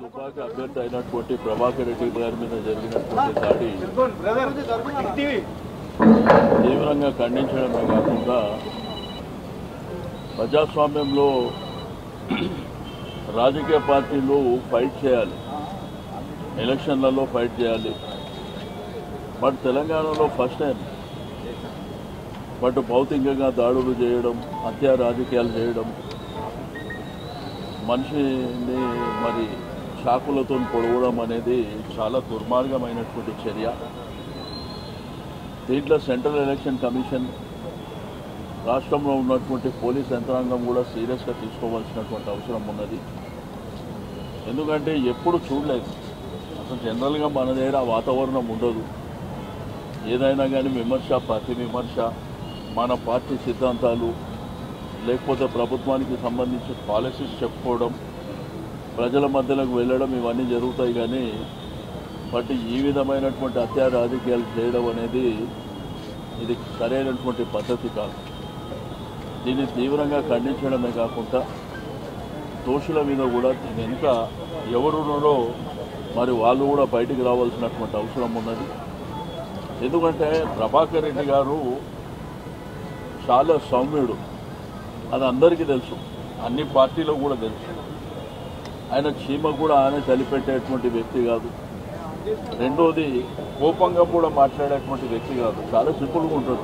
దుబ్బాక అభ్యర్థి అయినటువంటి ప్రభాకర్ రెడ్డి గారి మీద జరిగినటువంటి దాడి తీవ్రంగా ఖండించడమే కాకుండా ప్రజాస్వామ్యంలో రాజకీయ పార్టీలు ఫైట్ చేయాలి ఎలక్షన్లలో ఫైట్ చేయాలి బట్ తెలంగాణలో ఫస్ట్ టైం బట్ భౌతికంగా దాడులు చేయడం హత్యా రాజకీయాలు చేయడం మనిషిని మరి చాకులతో పొడవడం అనేది చాలా దుర్మార్గమైనటువంటి చర్య దీంట్లో సెంట్రల్ ఎలక్షన్ కమిషన్ రాష్ట్రంలో ఉన్నటువంటి పోలీస్ యంత్రాంగం కూడా సీరియస్గా తీసుకోవాల్సినటువంటి అవసరం ఉన్నది ఎందుకంటే ఎప్పుడు చూడలేదు అసలు జనరల్గా మన దగ్గర ఆ వాతావరణం ఉండదు ఏదైనా కానీ విమర్శ ప్రతి విమర్శ మన పార్టీ సిద్ధాంతాలు లేకపోతే ప్రభుత్వానికి సంబంధించిన పాలసీస్ చెప్పుకోవడం ప్రజల మధ్యలోకి వెళ్ళడం ఇవన్నీ జరుగుతాయి కానీ బట్ ఈ విధమైనటువంటి హత్యా రాజకీయాలు చేయడం అనేది ఇది సరైనటువంటి పద్ధతి కాదు దీన్ని తీవ్రంగా ఖండించడమే కాకుండా దోషుల మీద కూడా దీని వెనుక ఎవరున్నారో మరి వాళ్ళు కూడా బయటికి రావాల్సినటువంటి అవసరం ఉన్నది ఎందుకంటే ప్రభాకర్ రెడ్డి గారు చాలా సౌమ్యుడు అది అందరికీ తెలుసు అన్ని పార్టీలో కూడా తెలుసు ఆయన చీమ కూడా ఆయన చలిపెట్టేటువంటి వ్యక్తి కాదు రెండోది కోపంగా కూడా మాట్లాడేటువంటి వ్యక్తి కాదు చాలా సింపుల్గా ఉంటుంది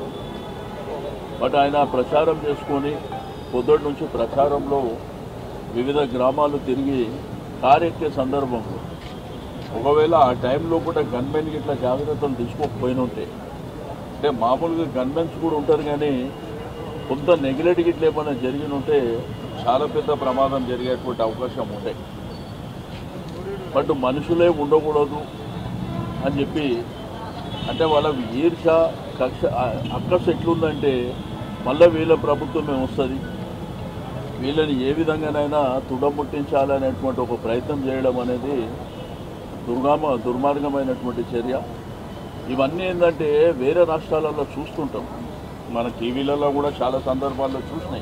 బట్ ఆయన ప్రచారం చేసుకొని పొద్దుటి నుంచి ప్రచారంలో వివిధ గ్రామాలు తిరిగి కారెక్కే సందర్భంలో ఒకవేళ ఆ టైంలో కూడా గన్మెన్కి ఇట్లా జాగ్రత్తలు తీసుకోకపోయిన ఉంటే అంటే మామూలుగా గన్మెన్స్ కూడా ఉంటారు కానీ కొంత నెగ్లెక్ట్ గిట్ల ఏమైనా జరిగిన ఉంటే చాలా పెద్ద ప్రమాదం జరిగేటువంటి అవకాశం ఉంటాయి బట్ మనుషులే ఉండకూడదు అని చెప్పి అంటే వాళ్ళకి ఈర్ష కక్ష ఆ- అక్కస ఎట్లుందంటే మళ్ళీ వీళ్ళ ప్రభుత్వమే వస్తుంది వీళ్ళని ఏ విధంగానైనా తుడముట్టించాలనేటువంటి ఒక ప్రయత్నం చేయడం అనేది దుర్గామ దుర్మార్గమైనటువంటి చర్య ఇవన్నీ ఏంటంటే వేరే రాష్ట్రాలలో చూస్తుంటాం మన టీవీలలో కూడా చాలా సందర్భాల్లో చూసినాయి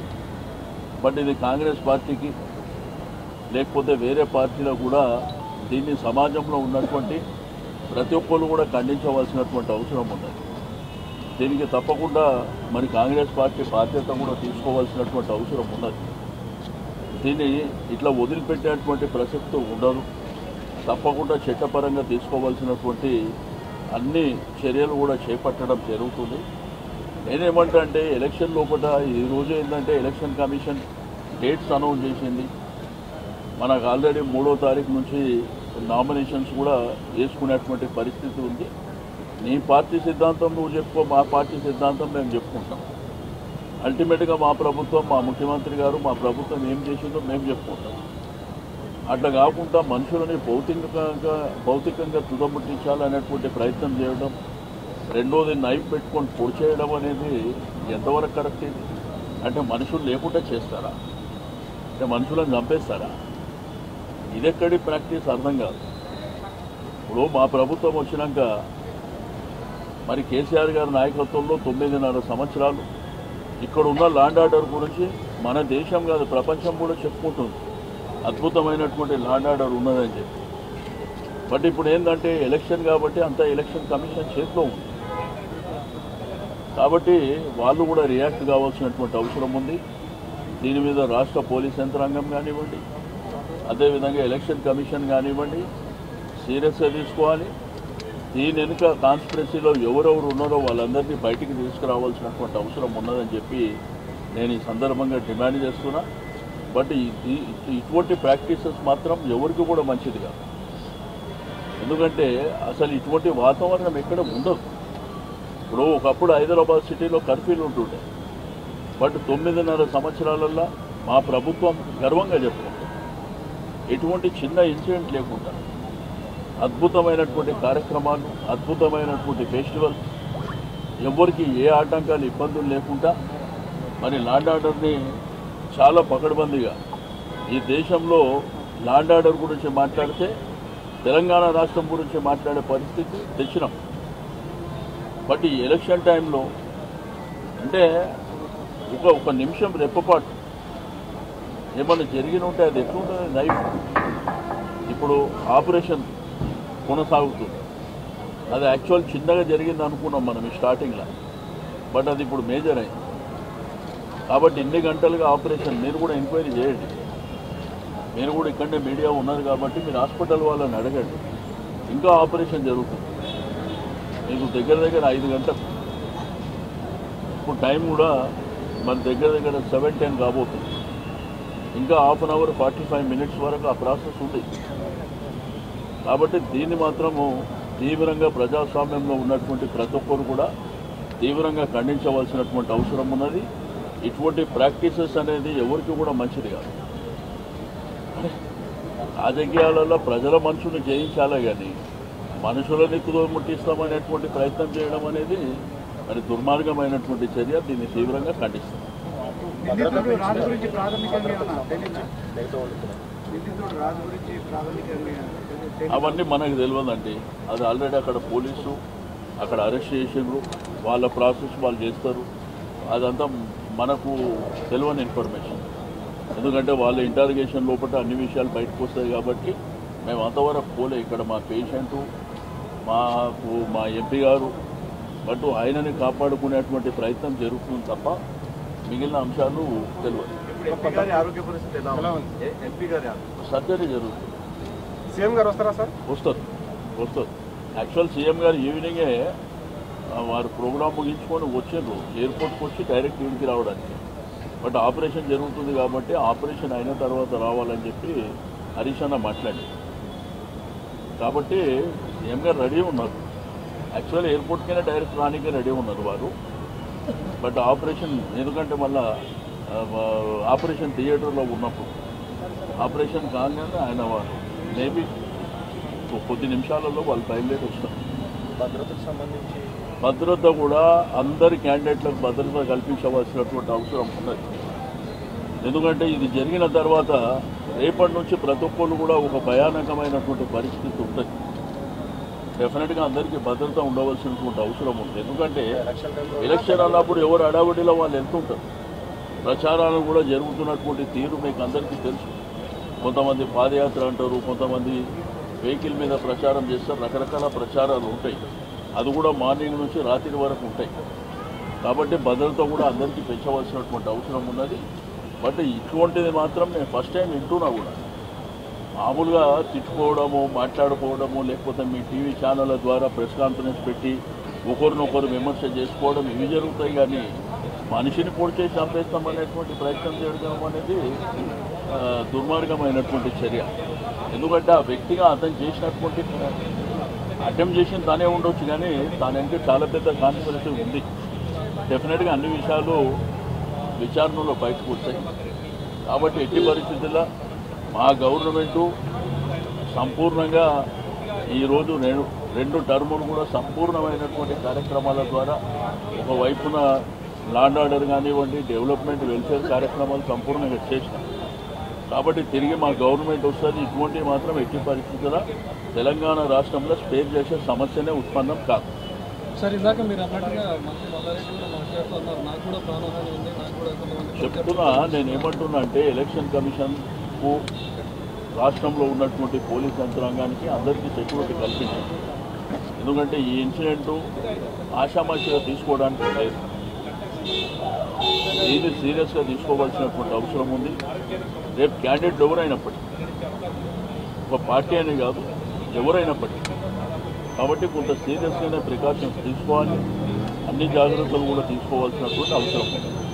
బట్ ఇది కాంగ్రెస్ పార్టీకి లేకపోతే వేరే పార్టీలో కూడా దీన్ని సమాజంలో ఉన్నటువంటి ప్రతి ఒక్కరు కూడా ఖండించవలసినటువంటి అవసరం ఉన్నది దీనికి తప్పకుండా మరి కాంగ్రెస్ పార్టీ బాధ్యత కూడా తీసుకోవాల్సినటువంటి అవసరం ఉన్నది దీన్ని ఇట్లా వదిలిపెట్టేటువంటి ప్రసక్తి ఉండదు తప్పకుండా చట్టపరంగా తీసుకోవాల్సినటువంటి అన్ని చర్యలు కూడా చేపట్టడం జరుగుతుంది నేనేమంటా అంటే ఎలక్షన్ లోపల ఈ రోజు ఏంటంటే ఎలక్షన్ కమిషన్ డేట్స్ అనౌన్స్ చేసింది మనకు ఆల్రెడీ మూడో తారీఖు నుంచి నామినేషన్స్ కూడా వేసుకునేటువంటి పరిస్థితి ఉంది నీ పార్టీ సిద్ధాంతం నువ్వు చెప్పుకో మా పార్టీ సిద్ధాంతం మేము చెప్పుకుంటాం అల్టిమేట్గా మా ప్రభుత్వం మా ముఖ్యమంత్రి గారు మా ప్రభుత్వం ఏం చేసిందో మేము చెప్పుకుంటాం అట్లా కాకుండా మనుషులని భౌతికంగా భౌతికంగా తుదముట్టించాలనేటువంటి ప్రయత్నం చేయడం రెండోది నైఫ్ పెట్టుకొని పొడి చేయడం అనేది ఎంతవరకు కరెక్ట్ ఇది అంటే మనుషులు లేకుండా చేస్తారా అంటే మనుషులను చంపేస్తారా ఇదెక్కడి ప్రాక్టీస్ అర్థం కాదు ఇప్పుడు మా ప్రభుత్వం వచ్చినాక మరి కేసీఆర్ గారి నాయకత్వంలో తొమ్మిదిన్నర సంవత్సరాలు ఇక్కడ ఉన్న లాండ్ ఆర్డర్ గురించి మన దేశం కాదు ప్రపంచం కూడా చెప్పుకుంటుంది అద్భుతమైనటువంటి లాండ్ ఆర్డర్ ఉన్నదని చెప్పి బట్ ఇప్పుడు ఏంటంటే ఎలక్షన్ కాబట్టి అంత ఎలక్షన్ కమిషన్ చేతిలో ఉంది కాబట్టి వాళ్ళు కూడా రియాక్ట్ కావాల్సినటువంటి అవసరం ఉంది దీని మీద రాష్ట్ర పోలీస్ యంత్రాంగం కానివ్వండి అదేవిధంగా ఎలక్షన్ కమిషన్ కానివ్వండి సీరియస్గా తీసుకోవాలి దీని వెనుక కాన్స్పిరసీలో ఎవరెవరు ఉన్నారో వాళ్ళందరినీ బయటికి తీసుకురావాల్సినటువంటి అవసరం ఉన్నదని చెప్పి నేను ఈ సందర్భంగా డిమాండ్ చేస్తున్నా బట్ ఈ- ఈ- ఇటువంటి ప్రాక్టీసెస్ మాత్రం ఎవరికి కూడా మంచిది కాదు ఎందుకంటే అసలు ఇటువంటి వాతావరణం ఎక్కడ ఉండదు ఇప్పుడు ఒకప్పుడు హైదరాబాద్ సిటీలో కర్ఫ్యూలు ఉంటుండే బట్ తొమ్మిదిన్నర సంవత్సరాలలో మా ప్రభుత్వం గర్వంగా చెప్పుకుంటుంది ఎటువంటి చిన్న ఇన్సిడెంట్ లేకుండా అద్భుతమైనటువంటి కార్యక్రమాలు అద్భుతమైనటువంటి ఫెస్టివల్ ఎవరికి ఏ ఆటంకాలు ఇబ్బందులు లేకుండా మరి లాండ్ ఆర్డర్ని చాలా పకడ్బందీగా ఈ దేశంలో లాండ్ ఆర్డర్ గురించి మాట్లాడితే తెలంగాణ రాష్ట్రం గురించి మాట్లాడే పరిస్థితి తెచ్చినాం బట్ ఈ ఎలక్షన్ టైంలో అంటే ఒక ఒక నిమిషం రెప్పపాటు ఏమన్నా జరిగిన ఉంటే అది ఎట్లుంటుంది నైఫ్ ఇప్పుడు ఆపరేషన్ కొనసాగుతుంది అది యాక్చువల్ చిన్నగా జరిగింది అనుకున్నాం మనం ఈ స్టార్టింగ్లో బట్ అది ఇప్పుడు మేజర్ అయింది కాబట్టి ఇన్ని గంటలుగా ఆపరేషన్ మీరు కూడా ఎంక్వైరీ చేయండి మీరు కూడా ఇక్కడనే మీడియా ఉన్నారు కాబట్టి మీరు హాస్పిటల్ వాళ్ళని అడగండి ఇంకా ఆపరేషన్ జరుగుతుంది మీకు దగ్గర దగ్గర ఐదు గంటలు ఇప్పుడు టైం కూడా మన దగ్గర దగ్గర సెవెన్ టెన్ కాబోతుంది ఇంకా half an hour forty five minutes వరకు ఆ ప్రాసెస్ ఉంది కాబట్టి దీన్ని మాత్రము తీవ్రంగా ప్రజాస్వామ్యంలో ఉన్నటువంటి ప్రతి ఒక్కరు కూడా తీవ్రంగా ఖండించవలసినటువంటి అవసరం ఉన్నది ఇటువంటి ప్రాక్టీసెస్ అనేది ఎవరికి కూడా మంచిది కాదు రాజకీయాలలో ప్రజల మనసును జయించాలే కానీ మనుషులని ముట్టిస్తామనేటువంటి ప్రయత్నం చేయడం అనేది మరి దుర్మార్గమైనటువంటి చర్య దీన్ని తీవ్రంగా ఖండిస్తాం నిందితుడు రాజు గురించి ప్రాథమికంగా ఏమన్నా తెలియదా? నిందితుడు రాజు గురించి ప్రాథమికంగా తెలియదా? అవన్నీ మనకు తెలియదండి అది ఆల్రెడీ అక్కడ పోలీసు అక్కడ అరెస్ట్ చేసిండ్రు వాళ్ళ ప్రాసెస్ వాళ్ళు చేస్తారు అదంతా మనకు తెలియని ఇన్ఫర్మేషన్ ఎందుకంటే వాళ్ళ ఇంటారిగేషన్ లోపల అన్ని విషయాలు బయటకు వస్తాయి కాబట్టి మేము అంతవరకు పోలే ఇక్కడ మా పేషెంటు మాకు మా ఎంపీ గారు బట్ ఆయనని కాపాడుకునేటువంటి ప్రయత్నం జరుగుతుంది తప్ప మిగిలిన అంశాలు తెలియదు ఇప్పుడు ఎంపీ గారి ఆరోగ్య పరిస్థితి ఎలా ఉంది ఏ- ఎంపీ గారి ఆరోగ్య సర్జరీ జరుగుతుంది సీఎం గారు వస్తారా సార్ వస్తుంది వస్తుంది యాక్చువల్ సీఎం గారు ఈవినింగే ఆ, వారు ప్రోగ్రామ్ ముగించుకొని వచ్చిండ్రు ఎయిర్పోర్ట్కి వచ్చి డైరెక్ట్ ఇంటికి రావడానికి బట్ ఆపరేషన్ జరుగుతుంది కాబట్టి ఆపరేషన్ అయిన తర్వాత రావాలని చెప్పి హరీష్ అన్న మాట్లాడి కాబట్టి సీఎం గారు రెడీ ఉన్నారు యాక్చువల్ ఎయిర్పోర్ట్కైనా డైరెక్ట్ రానికే రెడీ ఉన్నారు వారు బట్ ఆపరేషన్ ఎందుకంటే మళ్ళా ఆ, ఆపరేషన్ థియేటర్లో ఉన్నప్పుడు ఆపరేషన్ కాగానే ఆయన వారు మేబీ కొద్ది నిమిషాలలో వాళ్ళు బయలుదేరి వస్తారు భద్రతకు సంబంధించి భద్రత కూడా అందరి క్యాండిడేట్లకు భద్రత కల్పించవలసినటువంటి అవసరం ఉన్నది ఎందుకంటే ఇది జరిగిన తర్వాత రేపటి నుంచి ప్రతి ఒక్కళ్ళు కూడా ఒక భయానకమైనటువంటి పరిస్థితి ఉంటుంది డెఫినెట్గా అందరికీ భద్రత ఉండవలసినటువంటి అవసరం ఉంది ఎందుకంటే ఎలక్షన్ టైంలో ఎలక్షన్ అన్నప్పుడు ఎవరు అడావిడిలో వాళ్ళు వెళ్తుంటారు ప్రచారాలు కూడా జరుగుతున్నటువంటి తీరు మీకు అందరికీ తెలుసు కొంతమంది పాదయాత్ర అంటారు కొంతమంది వెహికల్ మీద ప్రచారం చేస్తారు రకరకాల ప్రచారాలు ఉంటాయి అది కూడా మార్నింగ్ నుంచి రాత్రి వరకు ఉంటాయి కాబట్టి భద్రత కూడా అందరికీ పెంచవలసినటువంటి అవసరం ఉన్నది బట్ ఇటువంటిది మాత్రం నేను ఫస్ట్ టైం వింటున్నా కూడా మామూలుగా తిట్టుకోవడము మాట్లాడుకోవడము లేకపోతే మీ టీవీ ఛానళ్ళ ద్వారా ప్రెస్ కాన్ఫరెన్స్ పెట్టి ఒకరినొకరు విమర్శ చేసుకోవడం ఇవి జరుగుతాయి కానీ మనిషిని పొడి చేసి చంపేస్తాం అనేటువంటి ప్రయత్నం చేయడం అనేది ఆ, దుర్మార్గమైనటువంటి చర్య ఎందుకంటే ఆ వ్యక్తిగా అతను చేసినటువంటి అటెంప్ట్ చేసిన తానే ఉండొచ్చు కానీ తానంటే చాలా పెద్ద కాన్ఫిడెన్స్ ఉంది డెఫినెట్గా అన్ని విషయాలు విచారణలో బయటకు వస్తాయి కాబట్టి ఎట్టి పరిస్థితుల్లో మా గవర్నమెంటు సంపూర్ణంగా ఈరోజు రెండు రెండు టర్ములు కూడా సంపూర్ణమైనటువంటి కార్యక్రమాల ద్వారా ఒకవైపున లాండ్ ఆర్డర్ కానివ్వండి డెవలప్మెంట్ వెల్ఫేర్ కార్యక్రమాలు సంపూర్ణంగా చేసినాం కాబట్టి తిరిగి మా గవర్నమెంట్ వస్తుంది ఇటువంటివి మాత్రం ఎట్టి పరిస్థితుల్లో తెలంగాణ రాష్ట్రంలో స్పేర్ చేసే సమస్యనే ఉత్పన్నం కాదు సార్ ఇందాక మీరు అన్నట్టుగా మంత్రి మల్లారెడ్డి కూడా మాట్లాడుతూ అన్నారు నాకు కూడా ప్రాణహాని ఉంది నాకు కూడా కొంతమంది చెప్తున్నా నేను ఏమంటున్నా అంటే ఎలక్షన్ కమిషన్కు రాష్ట్రంలో ఉన్నటువంటి పోలీస్ యంత్రాంగానికి అందరికీ సెక్యూరిటీ కల్పించాలి ఎందుకంటే ఈ ఇన్సిడెంట్ ఆషామాషిగా తీసుకోవడానికి లేదు దీన్ని సీరియస్గా తీసుకోవాల్సినటువంటి అవసరం ఉంది రేపు క్యాండిడేట్ ఎవరైనప్పటికీ ఒక పార్టీ అని కాదు ఎవరైనప్పటికీ కాబట్టి కొంత సీరియస్గానే ప్రికాషన్స్ తీసుకోవాలి అన్ని జాగ్రత్తలు కూడా తీసుకోవాల్సినటువంటి అవసరం ఉంది